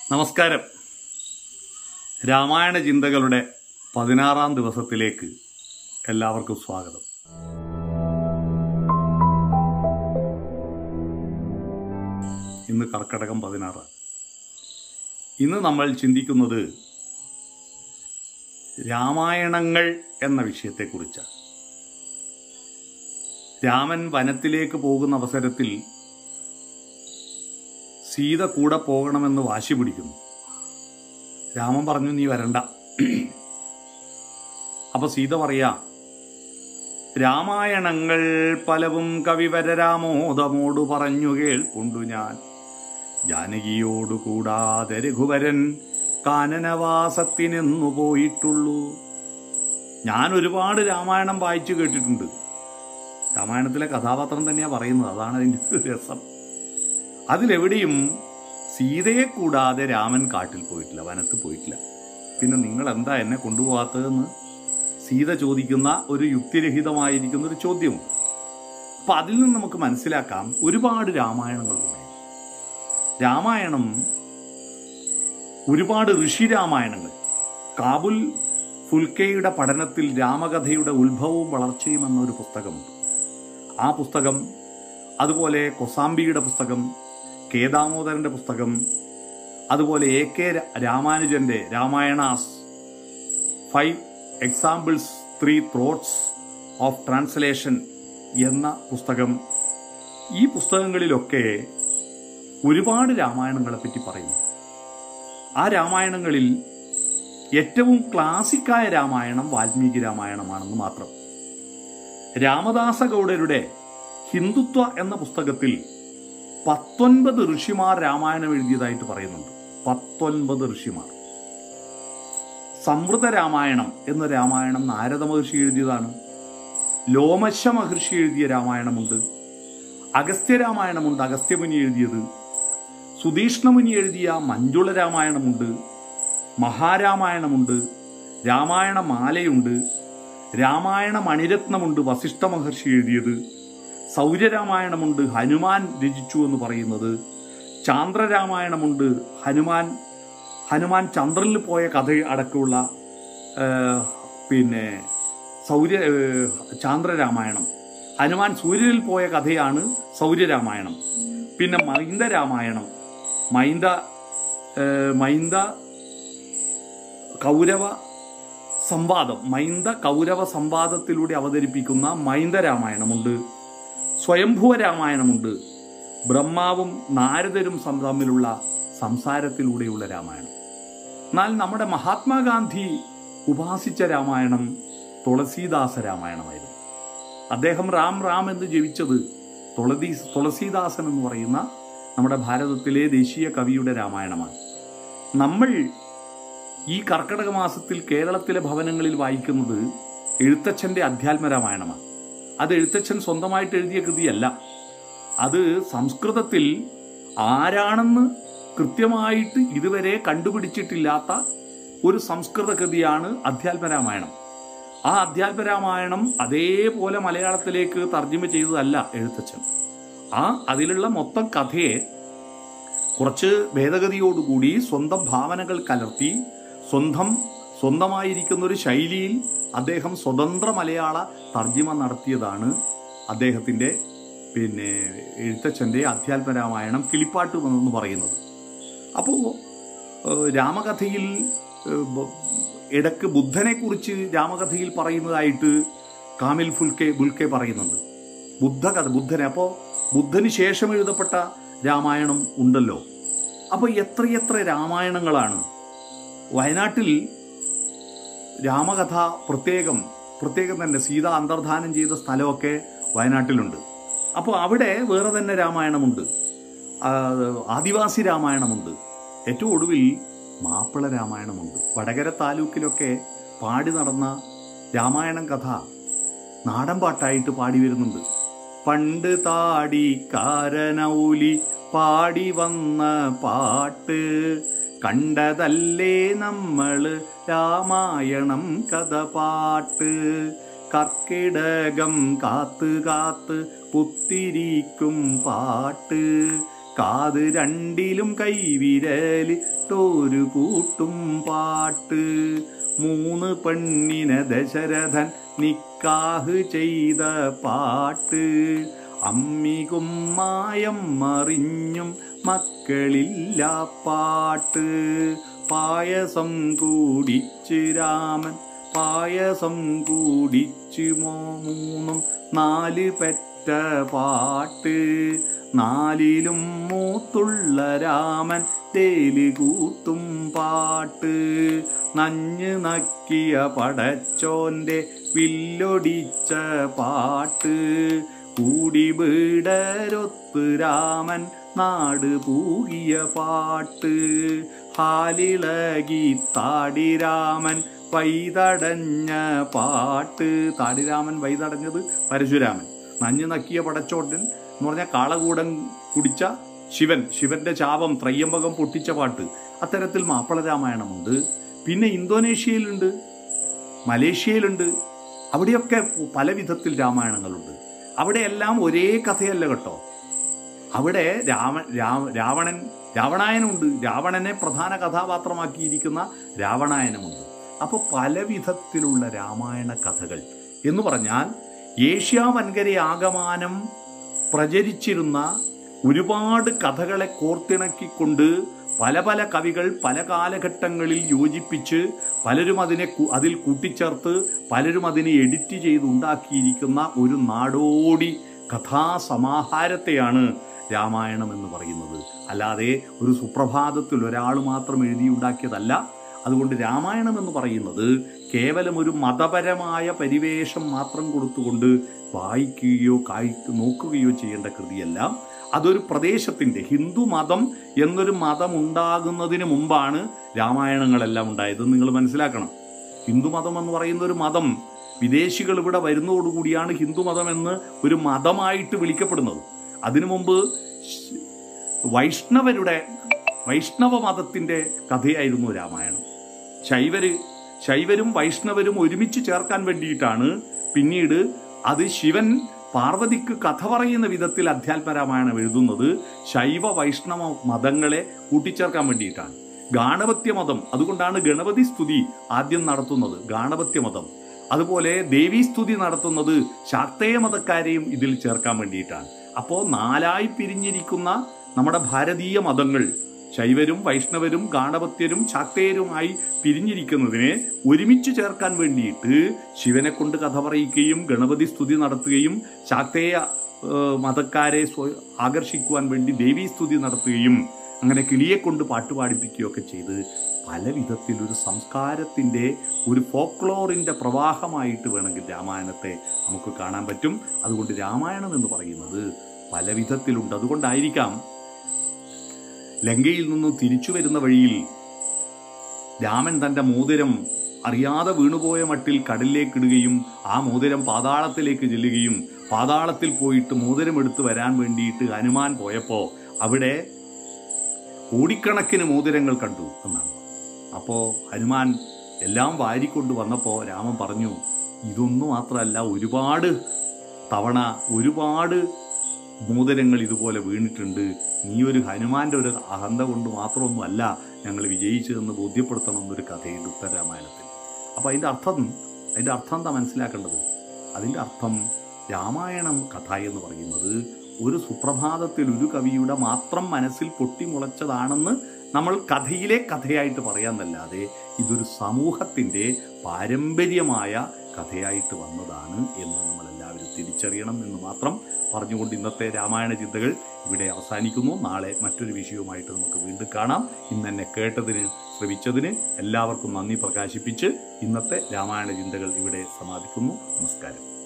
നമസ്കാരം രാമായണ ചിന്തകളുടെ പതിനാറാം ദിവസത്തിലേക്ക് എല്ലാവർക്കും സ്വാഗതം ഇന്ന് കർക്കടകം പതിനാറാണ് ഇന്ന് നമ്മൾ ചിന്തിക്കുന്നത് രാമായണങ്ങൾ എന്ന വിഷയത്തെക്കുറിച്ചാണ് രാമൻ വനത്തിലേക്ക് പോകുന്ന അവസരത്തിൽ സീത കൂടെ പോകണമെന്ന് വാശി പിടിക്കുന്നു രാമൻ പറഞ്ഞു നീ വരണ്ട അപ്പൊ സീത പറയാ രാമായണങ്ങൾ പലവും കവിവരരാമോദമോടു പറഞ്ഞു കേൾപ്പുണ്ടു ഞാൻ ജാനകിയോടു കൂടാതെ രഘുവരൻ കാനനവാസത്തിനെന്നു പോയിട്ടുള്ളൂ ഞാൻ ഒരുപാട് രാമായണം വായിച്ചു കേട്ടിട്ടുണ്ട് രാമായണത്തിലെ കഥാപാത്രം തന്നെയാ പറയുന്നത് അതാണ് അതിന്റെ ഒരു രസം അതിലെവിടെയും സീതയെ കൂടാതെ രാമൻ കാട്ടിൽ പോയിട്ടില്ല വനത്ത് പോയിട്ടില്ല പിന്നെ നിങ്ങൾ എന്താ എന്നെ കൊണ്ടുപോകാത്തതെന്ന് സീത ചോദിക്കുന്ന ഒരു യുക്തിരഹിതമായിരിക്കുന്ന ഒരു ചോദ്യമുണ്ട് അപ്പൊ അതിൽ നിന്ന് നമുക്ക് മനസ്സിലാക്കാം ഒരുപാട് രാമായണങ്ങളുണ്ട് രാമായണം ഒരുപാട് ഋഷി രാമായണങ്ങൾ കാബുൽ ഫുൽക്കയുടെ പഠനത്തിൽ രാമകഥയുടെ ഉത്ഭവവും വളർച്ചയും എന്നൊരു പുസ്തകമുണ്ട് ആ പുസ്തകം അതുപോലെ കൊസാംബിയുടെ പുസ്തകം കെ ദാമോദരന്റെ പുസ്തകം അതുപോലെ എ കെ രാമാനുജന്റെ Ramayanas five examples three thoughts of translation എന്ന പുസ്തകം ഈ പുസ്തകങ്ങളിലൊക്കെ ഒരുപാട് രാമായണങ്ങളെ പറ്റി പറയുന്നു ആ രാമായണങ്ങളിൽ ഏറ്റവും ക്ലാസിക്കായ രാമായണം വാൽമീകി രാമായണമാണെന്ന് മാത്രം രാമദാസ ഗൗഡരുടെ ഹിന്ദുത്വ എന്ന പുസ്തകത്തിൽ പത്തൊൻപത് ഋഷിമാർ രാമായണം എഴുതിയതായിട്ട് പറയുന്നുണ്ട് പത്തൊൻപത് ഋഷിമാർ സമൃദ്ധ രാമായണം എന്ന രാമായണം നാരദ മഹർഷി എഴുതിയതാണ് ലോമശ മഹർഷി എഴുതിയ രാമായണമുണ്ട് അഗസ്ത്യ രാമായണമുണ്ട് അഗസ്ത്യമുനി എഴുതിയത് സുധീഷ്ണമുനി എഴുതിയ മഞ്ജുള രാമായണമുണ്ട് മഹാരാമായണമുണ്ട് രാമായണ മാലയുണ്ട് രാമായണ മണിരത്നമുണ്ട് വസിഷ്ഠ മഹർഷി എഴുതിയത് സൗര്യരാമായണമുണ്ട് ഹനുമാൻ രചിച്ചു എന്ന് പറയുന്നത് ചാന്ദ്രരാമായണമുണ്ട് ഹനുമാൻ ഹനുമാൻ ചന്ദ്രനിൽ പോയ കഥ അടക്കമുള്ള ആ, പിന്നെ സൗര്യ ഏ, ചാന്ദ്രരാമായണം ഹനുമാൻ സൂര്യനിൽ പോയ കഥയാണ് സൗര്യരാമായണം പിന്നെ മൈന്ദ രാമായണം മൈന്ദ ഏ, മൈന്ദ കൗരവ സംവാദം മൈന്ദ കൗരവ സംവാദത്തിലൂടെ അവതരിപ്പിക്കുന്ന മൈന്ദ രാമായണമുണ്ട് സ്വയംഭുവ രാമായണമുണ്ട് ബ്രഹ്മാവും നാരദരും സം- തമ്മിലുള്ള സംസാരത്തിലൂടെയുള്ള രാമായണം എന്നാൽ നമ്മുടെ മഹാത്മാഗാന്ധി ഉപാസിച്ച രാമായണം തുളസീദാസ രാമായണമായിരുന്നു അദ്ദേഹം റാം റാം എന്ന് ജപിച്ചത് തുളസി തുളസീദാസൻ എന്ന് പറയുന്ന നമ്മുടെ ഭാരതത്തിലെ ദേശീയ കവിയുടെ രാമായണമാണ് നമ്മൾ ഈ കർക്കടക മാസത്തിൽ കേരളത്തിലെ ഭവനങ്ങളിൽ വായിക്കുന്നത് എഴുത്തച്ഛന്റെ അധ്യാത്മ രാമായണമാണ് അത് എഴുത്തച്ഛൻ സ്വന്തമായിട്ട് എഴുതിയ കൃതിയല്ല അത് സംസ്കൃതത്തിൽ ആരാണെന്ന് കൃത്യമായിട്ട് ഇതുവരെ കണ്ടുപിടിച്ചിട്ടില്ലാത്ത ഒരു സംസ്കൃത കൃതിയാണ് അധ്യാത്മരാമായണം ആ അധ്യാത്മരാമായണം അതേപോലെ മലയാളത്തിലേക്ക് തർജ്ജമ ചെയ്തതല്ല എഴുത്തച്ഛൻ ആ അതിലുള്ള മൊത്തം കഥയെ കുറച്ച് ഭേദഗതിയോടുകൂടി സ്വന്തം ഭാവനകൾ കലർത്തി സ്വന്തം സ്വന്തമായിരിക്കുന്ന ഒരു ശൈലിയിൽ അദ്ദേഹം സ്വതന്ത്ര മലയാള തർജ്ജിമ നടത്തിയതാണ് അദ്ദേഹത്തിന്റെ പിന്നെ എഴുത്തച്ഛന്റെ അധ്യാത്മരാമായണം കിളിപ്പാട്ട് എന്ന് പറയുന്നത് അപ്പോൾ രാമകഥയിൽ ഏഹ്, ബ- ഇടക്ക് ബുദ്ധനെ കുറിച്ച് രാമകഥയിൽ പറയുന്നതായിട്ട് കാമിൽ ഫുൽക്കെ ബുൽക്കെ പറയുന്നുണ്ട് ബുദ്ധകഥ ബുദ്ധനെ അപ്പോൾ ബുദ്ധന് ശേഷം എഴുതപ്പെട്ട രാമായണം ഉണ്ടല്ലോ അപ്പോൾ എത്രയെത്ര രാമായണങ്ങളാണ് വയനാട്ടിൽ രാമകഥ പ്രത്യേകം പ്രത്യേകം തന്നെ സീത അന്തർധാനം ചെയ്ത സ്ഥലമൊക്കെ വയനാട്ടിലുണ്ട് അപ്പോൾ അവിടെ വേറെ തന്നെ രാമായണമുണ്ട് ആ, ആദിവാസി രാമായണമുണ്ട് ഏറ്റവും ഒടുവിൽ മാപ്പിള രാമായണമുണ്ട് വടകര താലൂക്കിലൊക്കെ പാടി നടന്ന രാമായണം കഥ നാടൻ പാട്ടായിട്ട് പാടി വരുന്നുണ്ട് പണ്ട് താടിക്കാരനൗലി പാടി വന്ന പാട്ട് കണ്ടതല്ലേ നമ്മള് രാമായണം കഥ പാട്ട് കർക്കിടകം കാത്ത് കാത്ത് പുത്തിരിക്കും പാട്ട് കാത് രണ്ടിലും കൈവിരലിട്ടൊരു കൂട്ടും പാട്ട് മൂന്ന് പെണ്ണിനെ ദശരഥൻ നിക്കാഹ് ചെയ്ത പാട്ട് അമ്മികും മായം മറിഞ്ഞും മക്കളില്ല പാട്ട് പായസം കൂടിച്ച് രാമൻ പായസം കൂടിച്ച് മോ മൂന്നും നാല് പെറ്റ പാട്ട് നാലിലും മൂത്തുള്ള രാമൻ തേല് കൂട്ടും പാട്ട് നഞ്ഞ് നക്കിയ പടച്ചോന്റെ വില്ലൊടിച്ച പാട്ട് കൂടി വീടരൊത്ത് രാമൻ നാട് പൂകിയ പാട്ട് ഹാലിളകി താടിരാമൻ വൈതടഞ്ഞ പാട്ട് താടിരാമൻ വൈതടഞ്ഞത് പരശുരാമൻ നഞ്ഞു നക്കിയ പടച്ചോട്ടൻ എന്ന് പറഞ്ഞാൽ കാളകൂടൻ കുടിച്ച ശിവൻ ശിവന്റെ ചാപം ത്രയ്യമ്പകം പൊട്ടിച്ച പാട്ട് അത്തരത്തിൽ മാപ്പിള രാമായണമുണ്ട് പിന്നെ ഇന്തോനേഷ്യയിലുണ്ട് മലേഷ്യയിലുണ്ട് അവിടെയൊക്കെ പല വിധത്തിൽ രാമായണങ്ങളുണ്ട് അവിടെയെല്ലാം ഒരേ കഥയല്ല കേട്ടോ അവിടെ രാമ രാ- രാവണൻ രാവണായനുണ്ട് രാവണനെ പ്രധാന കഥാപാത്രമാക്കിയിരിക്കുന്ന രാവണായനമുണ്ട് അപ്പോൾ പല വിധത്തിലുള്ള രാമായണ കഥകൾ എന്ന് പറഞ്ഞാൽ ഏഷ്യാ വൻകര ആകമാനം പ്രചരിച്ചിരുന്ന ഒരുപാട് കഥകളെ കോർത്തിണക്കിക്കൊണ്ട് പല പല കവികൾ പല കാലഘട്ടങ്ങളിൽ യോജിപ്പിച്ച് പലരും അതിനെ കു- അതിൽ കൂട്ടിച്ചേർത്ത് പലരും അതിനെ എഡിറ്റ് ചെയ്ത് ഉണ്ടാക്കിയിരിക്കുന്ന ഒരു നാടോടി കഥാസമാഹാരത്തെയാണ് രാമായണം എന്ന് പറയുന്നത് അല്ലാതെ ഒരു സുപ്രഭാതത്തിൽ ഒരാൾ മാത്രം എഴുതിയുണ്ടാക്കിയതല്ല അതുകൊണ്ട് രാമായണം എന്ന് പറയുന്നത് കേവലം ഒരു മതപരമായ പരിവേഷം മാത്രം കൊടുത്തുകൊണ്ട് വായിക്കുകയോ കായി നോക്കുകയോ ചെയ്യേണ്ട കൃതിയല്ല അതൊരു പ്രദേശത്തിന്റെ ഹിന്ദു മതം എന്നൊരു മതം ഉണ്ടാകുന്നതിന് മുമ്പാണ് രാമായണങ്ങളെല്ലാം ഉണ്ടായത് നിങ്ങൾ മനസ്സിലാക്കണം ഹിന്ദു മതം എന്ന് പറയുന്ന ഒരു മതം വിദേശികൾ ഇവിടെ വരുന്നതോടുകൂടിയാണ് ഹിന്ദു മതം എന്ന് ഒരു മതമായിട്ട് വിളിക്കപ്പെടുന്നത് അതിനു മുമ്പ് ശ്- വൈഷ്ണവരുടെ വൈഷ്ണവ മതത്തിന്റെ കഥയായിരുന്നു രാമായണം ശൈവര് ശൈവരും വൈഷ്ണവരും ഒരുമിച്ച് ചേർക്കാൻ വേണ്ടിയിട്ടാണ് പിന്നീട് അത് ശിവൻ പാർവതിക്ക് കഥ പറയുന്ന വിധത്തിൽ അധ്യാത്മരാമായണം എഴുതുന്നത് ശൈവ വൈഷ്ണവ മതങ്ങളെ കൂട്ടിച്ചേർക്കാൻ വേണ്ടിയിട്ടാണ് ഗാണപത്യ മതം അതുകൊണ്ടാണ് ഗണപതി സ്തുതി ആദ്യം നടത്തുന്നത് ഗാണപത്യ മതം അതുപോലെ ദേവീ സ്തുതി നടത്തുന്നത് ശാക്തേയ മതക്കാരെയും ഇതിൽ ചേർക്കാൻ വേണ്ടിയിട്ടാണ് അപ്പോൾ നാലായി പിരിഞ്ഞിരിക്കുന്ന നമ്മുടെ ഭാരതീയ മതങ്ങൾ ശൈവരും വൈഷ്ണവരും ഗാണപത്യരും ശാക്തേയരുമായി പിരിഞ്ഞിരിക്കുന്നതിനെ ഒരുമിച്ച് ചേർക്കാൻ വേണ്ടിയിട്ട് ശിവനെ കൊണ്ട് കഥ പറയിക്കുകയും ഗണപതി സ്തുതി നടത്തുകയും ശാക്തേയ ഏഹ്, മതക്കാരെ സ്വ- ആകർഷിക്കുവാൻ വേണ്ടി ദേവീ സ്തുതി നടത്തുകയും അങ്ങനെ കിളിയെ കൊണ്ട് പാട്ട് പാടിപ്പിക്കുകയൊക്കെ ചെയ്ത് പല വിധത്തിൽ ഒരു സംസ്കാരത്തിന്റെ ഒരു ഫോക്ലോറിന്റെ പ്രവാഹമായിട്ട് വേണമെങ്കിൽ രാമായണത്തെ നമുക്ക് കാണാൻ പറ്റും അതുകൊണ്ട് രാമായണം എന്ന് പറയുന്നത് പല വിധത്തിലുണ്ട് അതുകൊണ്ടായിരിക്കാം ലങ്കയിൽ നിന്നും തിരിച്ചു വരുന്ന വഴിയിൽ രാമൻ തന്റെ മോതിരം അറിയാതെ വീണുപോയ മട്ടിൽ കടലിലേക്ക് ഇടുകയും ആ മോതിരം പാതാളത്തിലേക്ക് ചെല്ലുകയും പാതാളത്തിൽ പോയിട്ട് മോതിരം എടുത്തു വരാൻ വേണ്ടിയിട്ട് ഹനുമാൻ പോയപ്പോ അവിടെ കോടിക്കണക്കിന് മോതിരങ്ങൾ കണ്ടു എന്നാണ് അപ്പോ ഹനുമാൻ എല്ലാം വാരിക്കൊണ്ട് വന്നപ്പോ രാമൻ പറഞ്ഞു ഇതൊന്നും മാത്രമല്ല ഒരുപാട് തവണ ഒരുപാട് മോതിരങ്ങൾ ഇതുപോലെ വീണിട്ടുണ്ട് നീ ഒരു ഹനുമാന്റെ ഒരു അഹന്ത കൊണ്ട് മാത്രമൊന്നുമല്ല ഞങ്ങൾ വിജയിച്ചതെന്ന് ബോധ്യപ്പെടുത്തണം എന്നൊരു കഥയുണ്ട് ഉത്തരരാമായണത്തിൽ അപ്പൊ അതിന്റെ അർത്ഥം അതിന്റെ അർത്ഥം എന്താ മനസ്സിലാക്കേണ്ടത് അതിന്റെ അർത്ഥം രാമായണം കഥ എന്ന് പറയുന്നത് ഒരു സുപ്രഭാതത്തിൽ ഒരു കവിയുടെ മാത്രം മനസ്സിൽ പൊട്ടിമുളച്ചതാണെന്ന് നമ്മൾ കഥയിലെ കഥയായിട്ട് പറയാന്നല്ലാതെ ഇതൊരു സമൂഹത്തിന്റെ പാരമ്പര്യമായ കഥയായിട്ട് വന്നതാണ് എന്ന് നമ്മൾ എല്ലാവരും തിരിച്ചറിയണം എന്ന് മാത്രം പറഞ്ഞുകൊണ്ട് ഇന്നത്തെ രാമായണ ചിന്തകൾ ഇവിടെ അവസാനിക്കുന്നു നാളെ മറ്റൊരു വിഷയവുമായിട്ട് നമുക്ക് വീണ്ടും കാണാം ഇന്ന് എന്നെ കേട്ടതിന് ശ്രമിച്ചതിന് എല്ലാവർക്കും നന്ദി പ്രകാശിപ്പിച്ച് ഇന്നത്തെ രാമായണ ചിന്തകൾ ഇവിടെ സമാപിക്കുന്നു നമസ്കാരം